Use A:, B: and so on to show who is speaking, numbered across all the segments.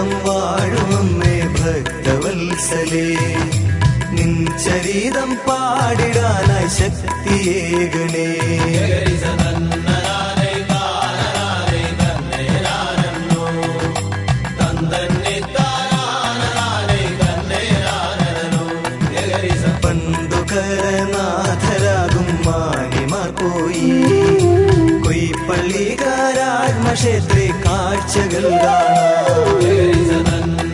A: കേരളം വാഴുമമ്മേ ഭക്തവത്സലേ നിൻ ചരിതം പാടിടാനായി ശക്തിയേകണേ പണ്ടുകരനാഥരാകും മാനിമാർ പോയി കൊയ്പ്പള്ളികാരാത്മക്ഷേത്രെ കാഴ്ചകൾ കാണാം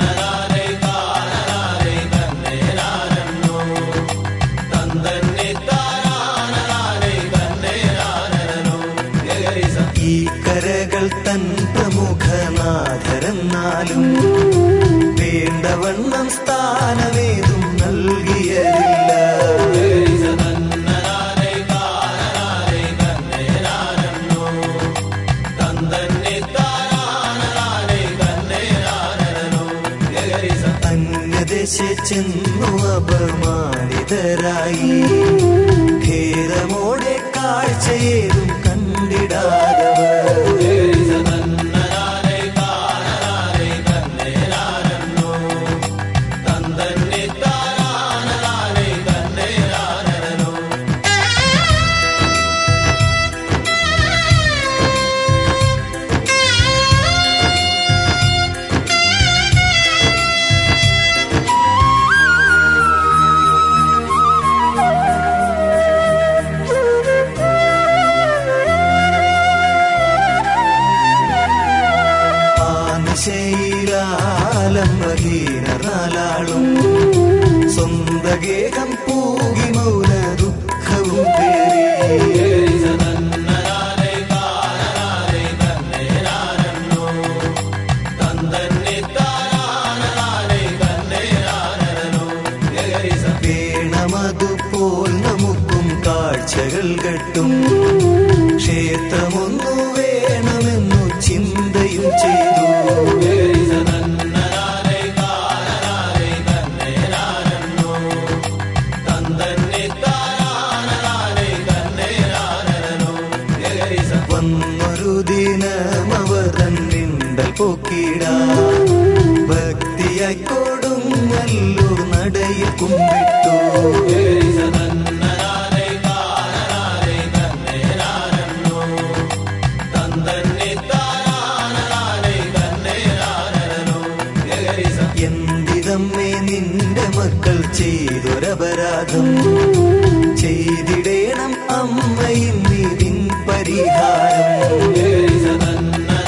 A: ഈ കരകൾ തൻ പ്രമുഖനാഥരെന്നാലും വേണ്ടവണ്ണം സ്ഥാനമേതും നൽകിയതില്ല അന്യദേശ ചെന്നു അപമാനിതരായി ഖേദമോടെ കാഴ്ചയേതും കണ്ടിടാതവർ ആനശയിലാലംബഹീനനാലാളും സ്വന്തഗേഹം പൂകി മൗന ദുഃഖവും പേറി വേണമതുപോൽ നമുക്കും കാഴ്ചകൾ കെട്ടും ക്ഷേത്രമൊന്നു വേണമെന്നു ചിന്തയും ചെയ്തു വന്നൊരു ദിനമവർ തന്നിണ്ടൽ പോക്കിടാ ഭക്തിയായി കൊടുങ്ങല്ലൂർ നടയിൽ കുമ്പിട്ടു എന്തിതമ്മേ നിന്റെ മക്കൾ ചെയ്തൊരപരാധം ചെയ്തിടേണം അമ്മയും നീതിൻ പരിഹാരം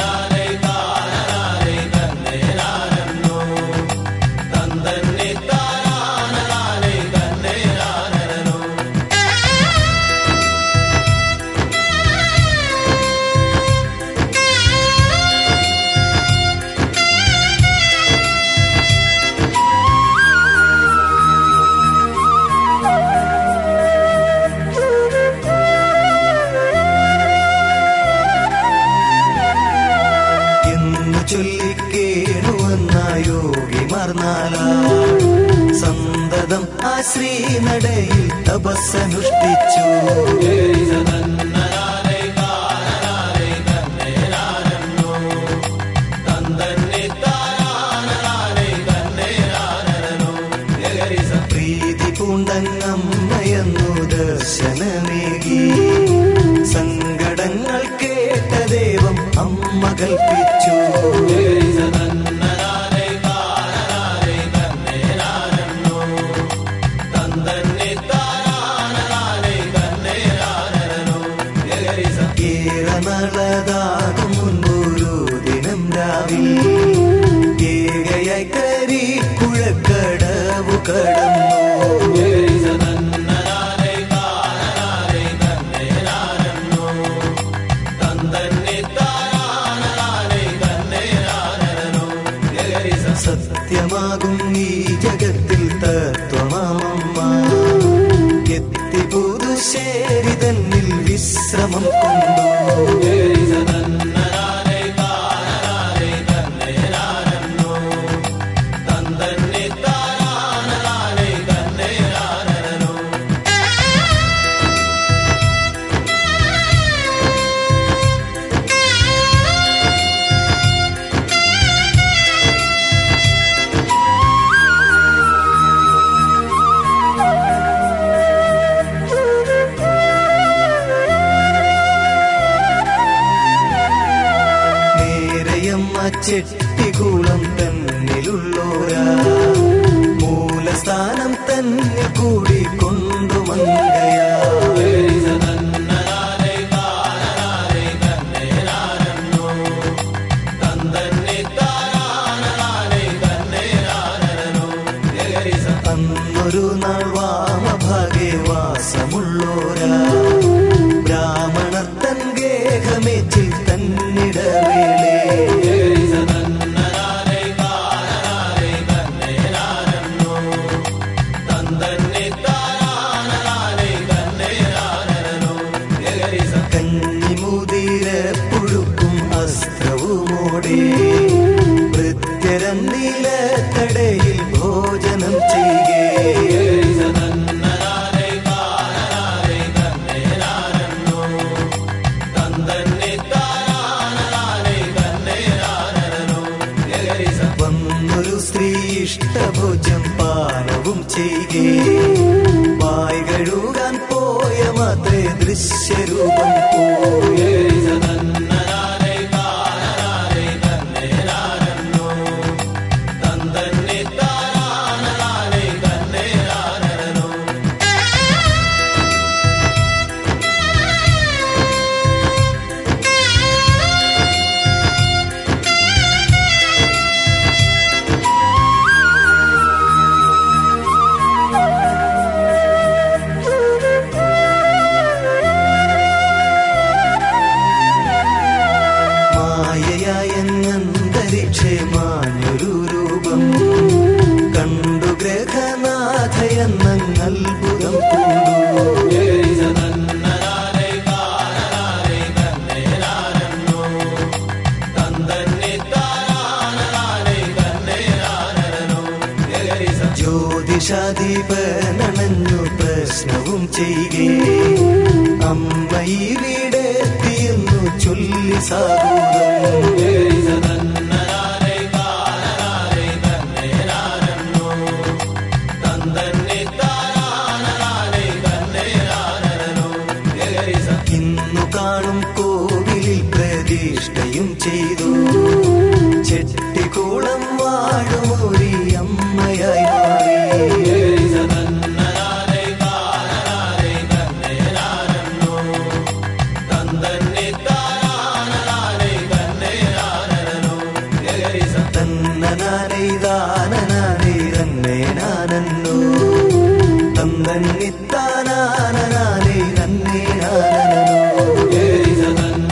A: എന്ന് ചൊല്ലിക്കേണുവന്ന യോഗിമാർന്നാല സന്തതം ആ ശ്രീനടയിൽ തപസ്സനുഷ്ഠിച്ചു പ്രീതി പൂണ്ടങ്ങമ്മയെന്നു ദർശനമേകി സങ്കടങ്ങൾ കേട്ട ദൈവം അമ്മ കൽപ്പിച്ചു ഏറനളതാകും മുൻപൊരു ദിനം രാവിൽ ഏകയായി കരി പുഴക്കടവു കടന്നു സത്യമാകും ഈ ജഗത്തിൽ തത്വമാമമ്മ എത്തി പുതുശ്ശേരി തന്നിൽ വിശ്രമം കൊണ്ടു ചെട്ടികുളം തന്നിലുള്ളോരാ മൂലസ്ഥാനം തന്നെ കൂടി കൊണ്ടു മങ്കയാ അന്നൊരു നാൾ വാമഭാഗേ വാസമുള്ളോരാ ബ്രാഹ്മണർ തൻ ഗേഹമേറ്റിൽ തന്നിടവേളേ കഞ്ഞിമുതിര പുഴുക്കും അസ്ത്രവുമോടെ വൃത്യരം നിലത്തടയിൽ ഭോജനം ചെയ്യേ വന്നൊരു സ്ത്രീ ഇഷ്ടഭോജ്യം പാനവും ചെയ്യേ വായ് കഴുകാൻ പോയ മാത്രേ ദൃശ്യരൂപം പോയേ മായയായന്തരീക്ഷേ മാഞ്ഞൊരു രൂപം കണ്ടു ഗ്രഹനാഥയെന്നങ്ങ് അത്ഭുതം പൂണ്ടു ജ്യോതിഷാദീപനണഞ്ഞു പ്രശ്നവും ചെയ്യേ അമ്മ ഇവിടെത്തിയെന്നു ചൊല്ലി സാഗൂതം ഇന്നു കാണും കോവിലിൽ പ്രതിഷ്ഠയും ചെയ്തു ചെട്ടിക്കുളം വാഴുമൊരി അമ്മയായി മാറി തന്നനാനൈ ദാനനാനൈ തന്നെ നാനന്നു തന്തന്നിത്താനാനനാനൈ തന്നെ നാനനു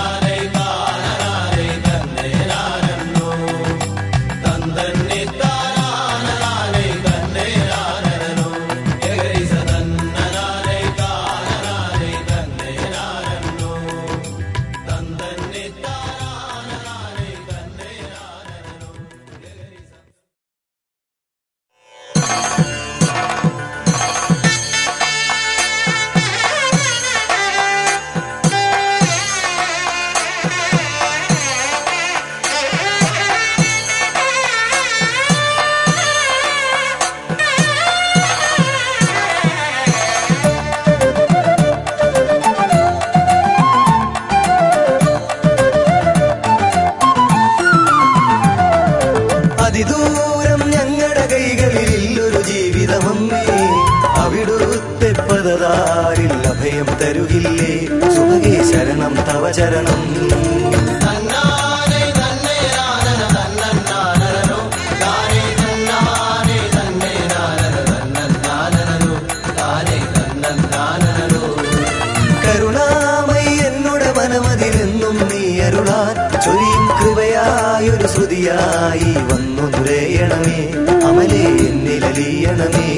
A: അതിദൂരം ഞങ്ങളുടെ കൈകളിൽ ഒരു ജീവിതമമ്മേ അവിടുത്തെ പദതാരിൽ അഭയം തരുകില്ലേ സുഭഗേ ശരണം തവ ചരണം കരുണാമയി എന്നോട് മനമതിലെന്നും നീ അരുളാൻ ചൊരിയും കൃപയായൊരു ശ്രുതിയായി വന്നു നുരയണമേ അമലേ എന്നിലലിയണമേ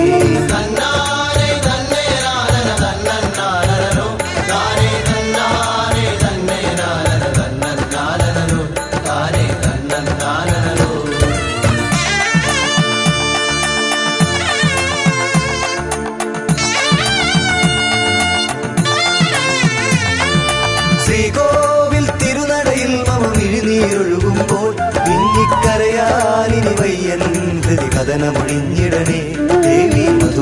A: ശ്രീകോവിൽ തിരുനടയിൽ മമ വിഴിനീരൊഴുകുമ്പോൾ വിങ്ങിക്കരയാലിനി വയ്യൻ ഹൃതി കഥനമൊഴിഞ്ഞിടണേ ദേവി മധു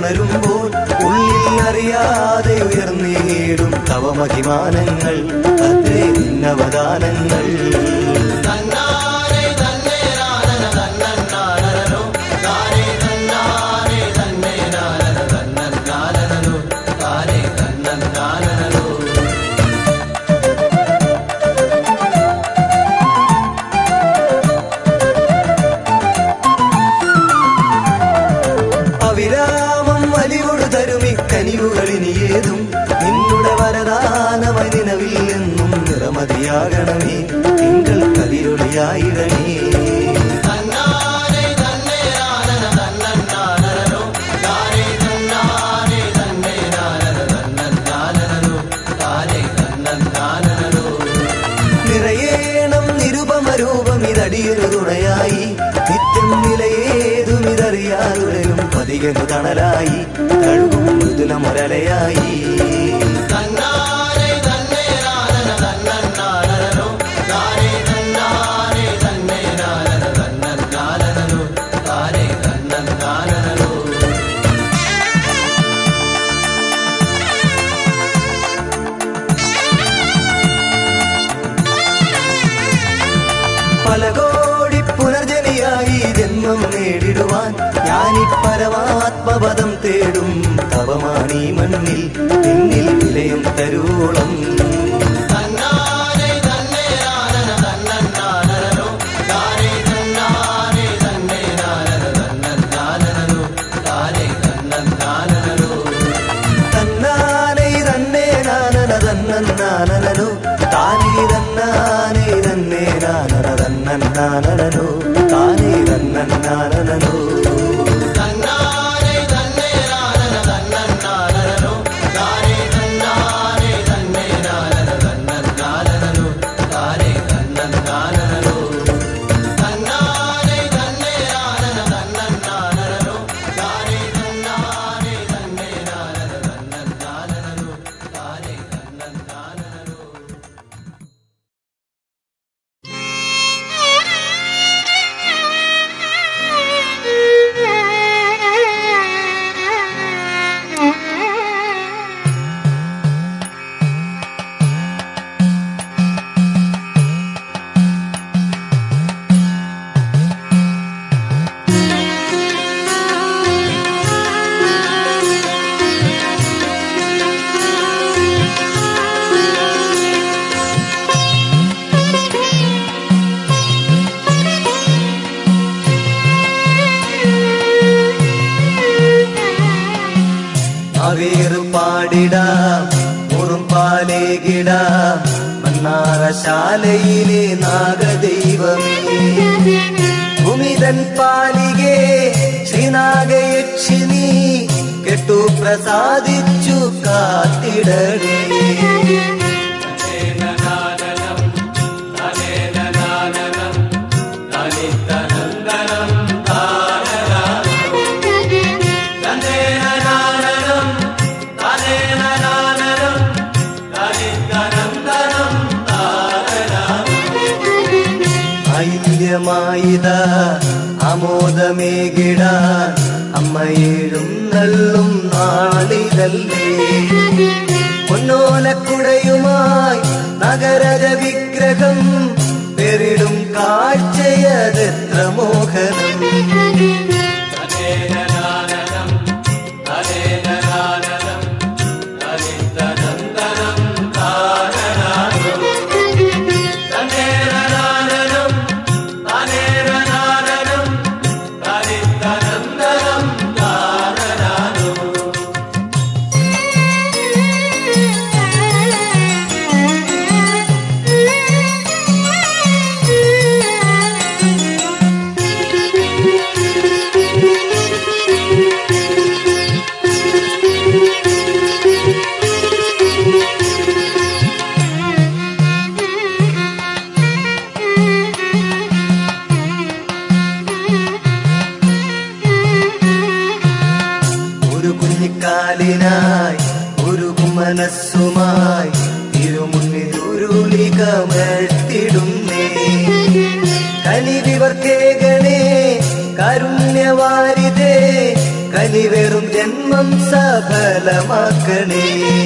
A: ഉണരുമ്പോൾ ഉള്ളിൽ അറിയാതെ ഉയർന്നേടും തവമഹിമാനങ്ങൾ ഭദ്രേ നിന്നവദാനങ്ങൾ അവിരാമം വലിയൊടു തരുമി കനിവുകളിനിയേതും നിന്നുടെ വരദാനമായി നിലവിൽ നിന്നും നിറമതിയാകണമേ തിങ്കൾ കതിരൊളിയായിടണേ നിറയേണം നിരുപമരൂപം ഇതടിയൊരു തുണയായി നിത്യം നിലയേതുമിതറിയാതുടരും പതികനു തണലായി കഴുകും മൃദുല മുരലയായി പല കോടി പുനർജനിയായി ജന്മം നേടിടുവാൻ ഞാനീ പരമാത്മപദം തേടും തവമാണീ മണ്ണിൽ നിന്നിൽ വിലയം തരൂളം തന്നാനൈ തന്നെ നാനന തന്നന്നാനനു താനേ തന്നാനേ തന്നെ നാനന തന്നന്നാനനു താനേ തന്നന്നാനനു അവേറ് പാടിടാം ഉറും പാലേകിടാം മന്നാറശാലയിലെ നാഗദൈവമേ ഭൂമിതൻ പാലികേ ശ്രീനാഗയക്ഷിണി കെട്ടു പ്രസാദിച്ചു കാത്തിടണേ ഐല്യമായിത ആമോദമേകിടാൻ അമ്മയേഴും നല്ലും നാളിതല്ലേ പൊന്നോലക്കുടയുമായി നഗരജ വിഗ്രഹം പെരിടും കാഴ്ചയതെത്ര മോഹനം
B: Thank you.
A: നേടും ജന്മം സഫലമാക്കണേ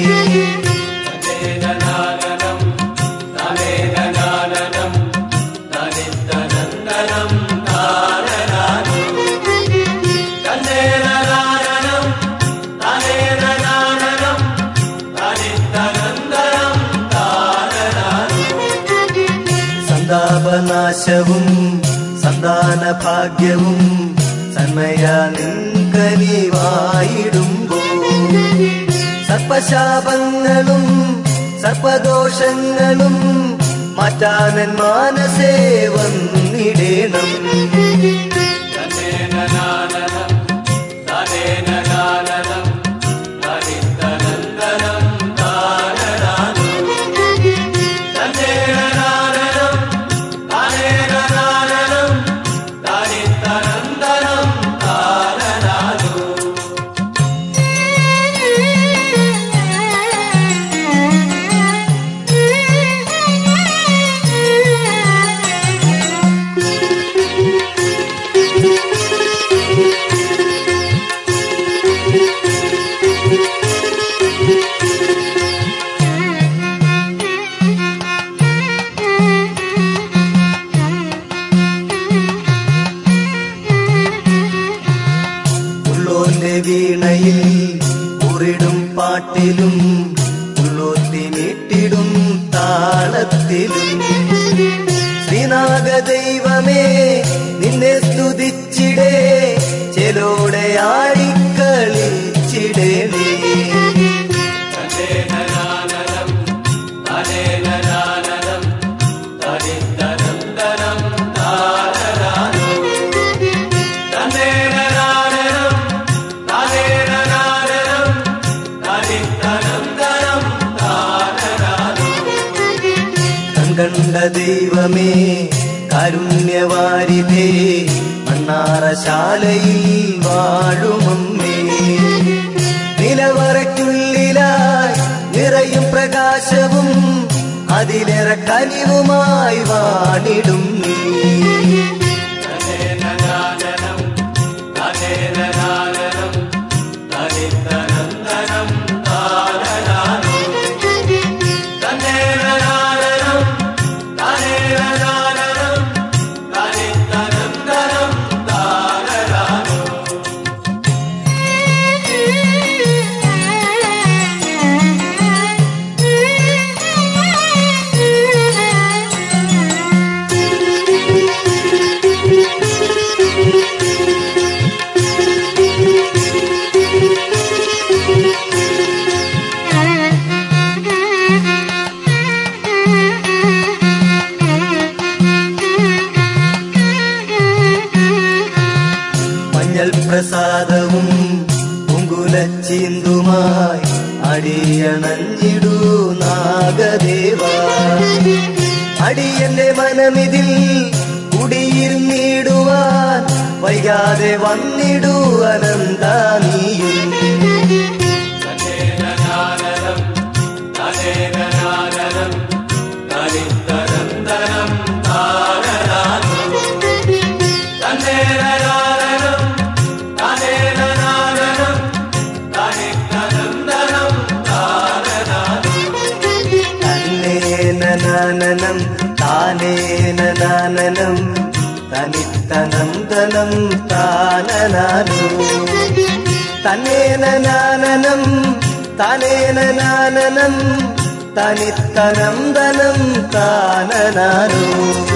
A: സന്താപനാശവും സന്താന ഭാഗ്യവും സന്മയ നിൻകനിവായിടുമ്പോ സർപ്പശാപങ്ങളും സർപ്പദോഷങ്ങളും മാറ്റാനൻ മാനസേ വന്നിടേണം ഉള്ളോന്റെ വീണയിൽ ഉറിടും പാട്ടിലും ഉള്ളോത്തി നീട്ടിടും താളത്തിലും ശ്രീനാഗ ദൈവമേ നിന്നെ സ്തുതിച്ചിടേ ചെലോടെ ആടിക്കളിച്ചിടേണേ കണ്ട ദൈവമേ കാരുണ്യവാരിതേ മണ്ണാറശാലയിൽ വാഴുമമ്മേ നിലവറയ്ക്കുള്ളിലായി നിറയും പ്രകാശവും അതിലേറെ കനിവുമായി വാണിടും നീ മഞ്ഞൾ പ്രസാദവും കുങ്കുലച്ചീന്തുമായി അടിയണഞ്ഞിടൂ നാഗദേവ അടിയന്റെ മനമിതിൽ കുടിയിരുന്നിടുവാൻ വൈകാതെ വന്നിടൂ അനന്താനിയും തന്നേനനനം താനേനനനം തനിത്തനന്തനം താനനാനു തന്നേനനാനനം താനേനനാനനം തനിത്തനന്തനം താനനാനു